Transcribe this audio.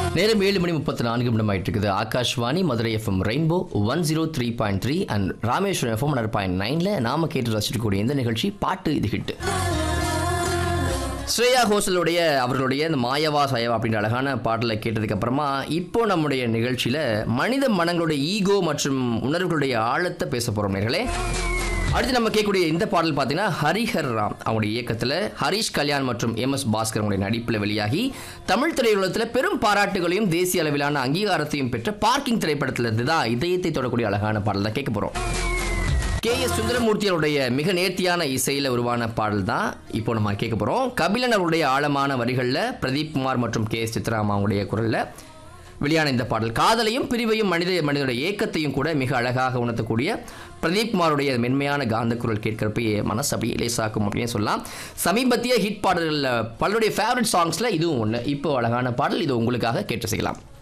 நேரம் ஏழு மணி முப்பத்தி நான்கு நிமிடம் ஆயிட்டு இருக்குது Akashvani Madurai FM rainbow one zero three point three and Rameswaram FM hundred point நைனில் நாம கேட்டு ரசிக்கக்கூடிய இந்த நிகழ்ச்சி பாட்டு இது ஹிட் ஸ்ரேயா ஹோசலுடைய அவர்களுடைய இந்த மாயவா சயவா அப்படின்ற அழகான பாடலை கேட்டதுக்கு அப்புறமா இப்போ நம்முடைய நிகழ்ச்சியில மனித மனங்களுடைய ஈகோ மற்றும் உணர்வுகளுடைய ஆழத்தை பேச போறோம் நேர்களே அடுத்து நம்ம கேட்கக்கூடிய இந்த பாடல் பார்த்தீங்கன்னா ஹரிஹர் ராம் அவங்களுடைய இயக்கத்தில் ஹரிஷ் கல்யாண் மற்றும் எம் எஸ் பாஸ்கர் அவங்களுடைய நடிப்பில் வெளியாகி தமிழ் திரையுலகத்தில் பெரும் பாராட்டுகளையும் தேசிய அளவிலான அங்கீகாரத்தையும் பெற்ற பார்க்கிங் திரைப்படத்திலிருந்து தான் இதயத்தை தொடக்கூடிய அழகான பாடல் தான் கேட்க போகிறோம் கே எஸ் சுந்தரமூர்த்தி அவருடைய மிக நேர்த்தியான இசையில் உருவான பாடல் தான் இப்போ நம்ம கேட்க போகிறோம் கபிலன் அவருடைய ஆழமான வரிகளில் பிரதீப் குமார் மற்றும் கே எஸ் சித்ராமா அவங்களுடைய குரலில் வெளியான இந்த பாடல் காதலையும் பிரிவையும் மனித மனிதனுடைய ஏக்கத்தையும் கூட மிக அழகாக உணர்த்தக்கூடிய பிரதீப் குமாருடைய மென்மையான காந்த குரல் கேட்கிறப்ப மனசு அப்படியே லேசாக்கும் அப்படின்னு சொல்லலாம் சமீபத்திய ஹிட் பாடல்களில் பலருடைய ஃபேவரட் சாங்ஸில் இதுவும் ஒன்று இப்போ அழகான பாடல் இது உங்களுக்காக கேட்டு செய்யலாம்